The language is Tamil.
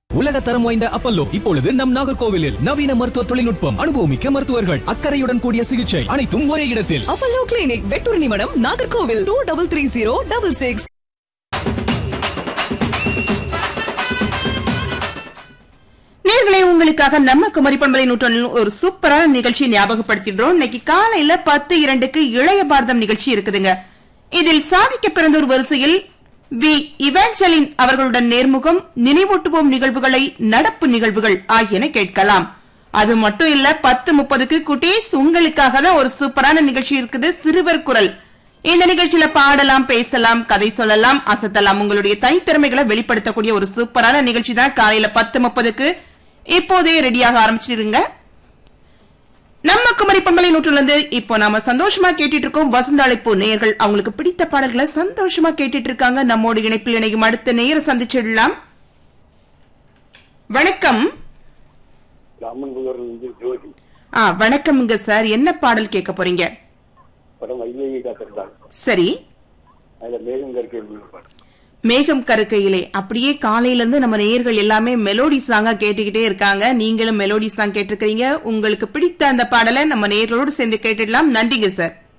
உலக தரம் வாய்ந்த அப்பல்லோ இப்பொழுது நம் நாகர்கோவிலில் நவீன மருத்துவ தொழில்நுட்பம் அனுபவமிக்க மருத்துவர்கள் அக்கறையுடன் கூடிய சிகிச்சை அனைத்தும் ஒரே இடத்தில் Apollo clinic Vetturnimadam Nagercoil two double three zero double six நேர்களை உங்களுக்காக நம்ம குமரி பண்பலை நூற்றாண்டில் ஒரு சூப்பரான நிகழ்ச்சி ஞாபகப்படுத்திடுறோம் இன்னைக்கு காலையில பத்து இரண்டுக்கு இளைய பாரதம் நிகழ்ச்சி இருக்குதுங்க இதில் சாதிக்க பிறந்தோர் வரிசையில் வி இவாஞ்சலின் அவர்களுடன் நேர்முகம் நினைவூட்டுவோம் நிகழ்வுகளை நடப்பு நிகழ்வுகள் ஆகியன கேட்கலாம் அது மட்டும் இல்ல பத்து முப்பதுக்கு குட்டீஸ் உங்களுக்காக தான் ஒரு சூப்பரான நிகழ்ச்சி இருக்குது சிறுவர் குரல் இந்த நிகழ்ச்சியில பாடலாம் பேசலாம் கதை சொல்லலாம் அசத்தலாம் உங்களுடைய தனித்திறமைகளை வெளிப்படுத்தக்கூடிய ஒரு சூப்பரான நிகழ்ச்சி தான் காலையில பத்து முப்பதுக்கு இப்போதே ரெடியாக ஆரம்பிச்சிருங்க நம்ம குமரி பண்பலை நூற்றிலிருந்து இப்போ நாம சந்தோஷமா கேட்டுட்டு இருக்கோம் வசந்த அழைப்பு நேயர்கள் அவங்களுக்கு பிடித்த பாடல்களை சந்தோஷமா கேட்டுட்டு இருக்காங்க நம்மோடு இணைப்பில் இணையும் அடுத்த நேர சந்திச்சிடலாம் வணக்கம் ராமன் புகர்ல இருந்து ஜோதி ஆ வணக்கம்ங்க சார் என்ன பாடல் கேட்க போறீங்க படம் வைதேகி காத்திருந்தாங்க சரி அதுல மேகம் கற்கை பாடம் மேகம் கருக்கையிலே அப்படியே காலையில இருந்து நம்ம நேயர்கள் எல்லாமே மெலோடி சாங்கா கேட்டுக்கிட்டே இருக்காங்க நீங்களும் மெலோடி சாங் கேட்டிருக்கீங்க உங்களுக்கு பிடித்த அந்த பாடலை நம்ம நேயர்களோடு சேர்ந்து கேட்டுடலாம் நன்றிங்க சார்